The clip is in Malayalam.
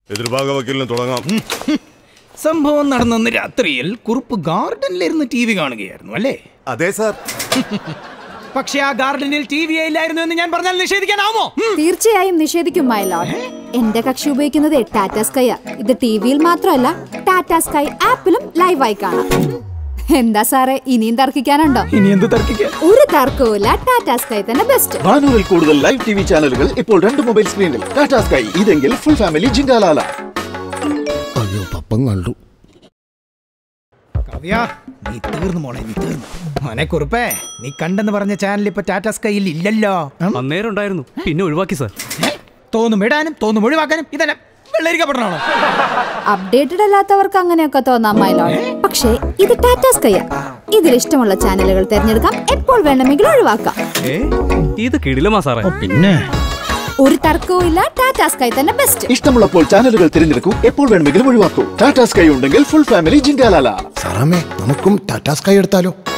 എതിർഭാഗ വക്കീലിന് തുടങ്ങാം സംഭവം നടന്ന രാത്രിയിൽ കുറുപ്പ് ഗാർഡനിലിരുന്ന് ടി വി കാണുകയായിരുന്നു അല്ലേ അതെ സാർ പക്ഷെ ആ ഗാർഡനിൽ ടി വി ഇല്ലായിരുന്നു എന്ന് ഞാൻ പറഞ്ഞാൽ നിഷേധിക്കാനാവുമോ തീർച്ചയായും നിഷേധിക്കും മൈലോഡ് എന്റെ കക്ഷി ഉപയോഗിക്കുന്നത് ടാറ്റ സ്കൈ ഇത് ടിവിയിൽ മാത്രമല്ല ടാറ്റ സ്കൈ ആപ്പിലും ലൈവായി കാണാം എന്താ സാറേ ഇനിയും തർക്കിക്കാനുണ്ടോ ഇനി എന്ത് തർക്കിക്കാൻ ഒരു തർക്കവുമില്ല ടാറ്റ സ്കൈ തന്നെ ബെസ്റ്റ് നാനൂറിൽ കൂടുതൽ ലൈവ് ടി വി ചാനലുകൾ ഇപ്പോൾ രണ്ട് മൊബൈൽ സ്ക്രീനിൽ ടാറ്റാ സ്കൈ ഇതെങ്കിൽ ഫുൾ ഫാമിലി ജിങ്കാലാല അയ്യോ പപ്പം കണ്ടു കവ്യ നീ തീർന്നു മോളെ നീ തീർന്നു മോനെ കുറുപ്പേ നീ കണ്ടെന്ന് പറഞ്ഞ ചാനൽ ഇപ്പൊ ടാറ്റ സ്കൈയിൽ ഇല്ലല്ലോ ഉം? അന്നേരം ഉണ്ടായിരുന്നു പിന്നെ ഒഴിവാക്കി സാർ ഏ? തോന്നും ഇടാനും തോന്നും ഒഴിവാക്കാനും ഇതന്നെ വെള്ളരിക്കപ്പെടണോ അപ്ഡേറ്റഡ് അല്ലാത്തവർക്ക് അങ്ങനെയൊക്കെ തോന്നാം മൈലോഡ് പക്ഷേ ഇത് ടാറ്റ സ്കൈ ഇതിൽ ഇഷ്ടമുള്ള ചാനലുകൾ തിരഞ്ഞെടുക്കാം എപ്പോൾ വേണമെങ്കിലും ഒഴിവാക്കാം ഏ ഇത് കിടിലമാ സാറേ പിന്നെ ഒരു തർക്കവും ഇല്ല ടാറ്റ സ്കൈ തന്നെ ബെസ്റ്റ് ഇഷ്ടമുള്ളപ്പോൾ ചാനലുകൾ തിരഞ്ഞെടുക്കൂ എപ്പോൾ വേണമെങ്കിലും ഒഴിവാക്കൂ ടാറ്റാ സ്കൈ ഉണ്ടെങ്കിൽ ഫുൾ ഫാമിലി ജിങ്കാലാല സാറാമേ നമുക്കും ടാറ്റാ സ്കൈ എടുത്താലോ